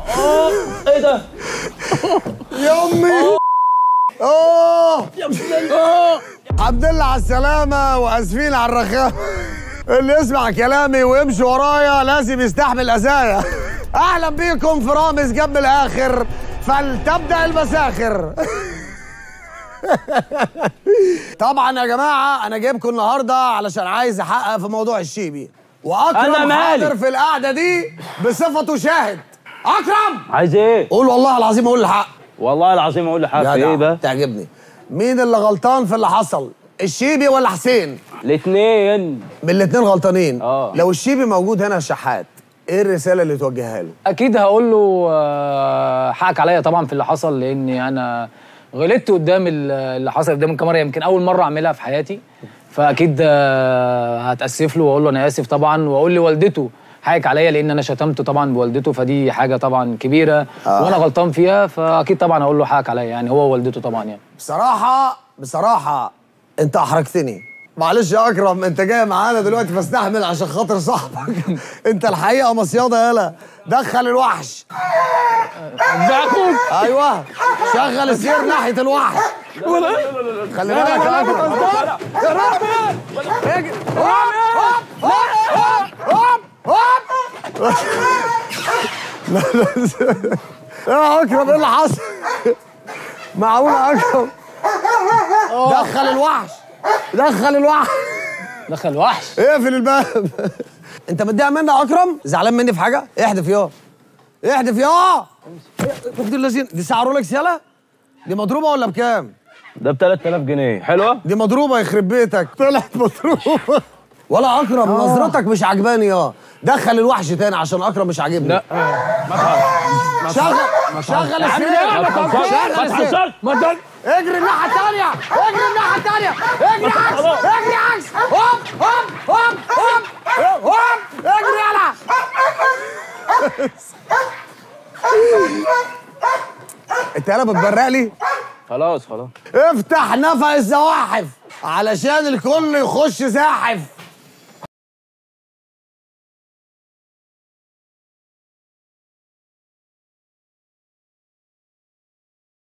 ايه ده؟ يا امي اوه الحمد لله على السلامة واسفين على الرخامة اللي يسمع كلامي ويمشي ورايا لازم يستحمل اذايا اهلا بيكم في رامز جنب الاخر فلتبدا المساخر طبعا يا جماعه انا جايبكم النهارده علشان عايز احقق في موضوع الشيبي واكرم أنا مالي. حاضر في القعده دي بصفته شاهد اكرم عايز ايه؟ قول والله العظيم اقول الحق والله العظيم اقول لحضرتك جدع، ايه بقى؟ تعجبني مين اللي غلطان في اللي حصل الشيبي ولا حسين الاثنين من الاتنين غلطانين آه. لو الشيبي موجود هنا الشحات ايه الرساله اللي توجهها له اكيد هقول له آه، حقك عليا طبعا في اللي حصل لاني انا غلطت قدام ال- اللي حصل قدام الكاميرا يمكن اول مره اعملها في حياتي فاكيد آه، هتاسف له واقول له انا اسف طبعا واقول لوالدته حقك عليا لان انا شتمته طبعا بوالدته فدي حاجه طبعا كبيره آه. وانا غلطان فيها فاكيد طبعا هقول له حقك عليا يعني هو ووالدته طبعا يعني بصراحه بصراحه انت احرجتني معلش يا اكرم انت جاي معانا دلوقتي فاستحمل عشان خاطر صاحبك انت الحقيقه مصياده يالا دخل الوحش ده اخوك ايوه شغل السير ناحيه الوحش خلي بالك يا اكرم اجري هوب هوب هوب هوب هوب لا، لا. يا اكرم ايه اللي حصل؟ معقول يا اكرم دخل الوحش دخل الوحش دخل وحش اقفل الباب انت متضايق مني يا اكرم؟ زعلان مني في حاجه؟ احدف يا احدف يا شفت اللذين دي سعر رولكس يلا دي مضروبه ولا بكام؟ ده ب 3000 جنيه حلوه؟ دي مضروبه يخرب بيتك طلعت مضروبه ولا اكرم نظرتك مش عجباني يا دخل الوحش تاني عشان اكرم مش عاجبني لا شغل شغل السير ما تهزرش ما شغل السير تهزرش ما تهزرش اجري الناحية التانية اجري الناحية التانية اجري عكس اجري عكس هوب هوب هوب هوب هوب اجري يلا انت يالا بتبرق لي خلاص خلاص افتح نفق الزواحف علشان الكل يخش زاحف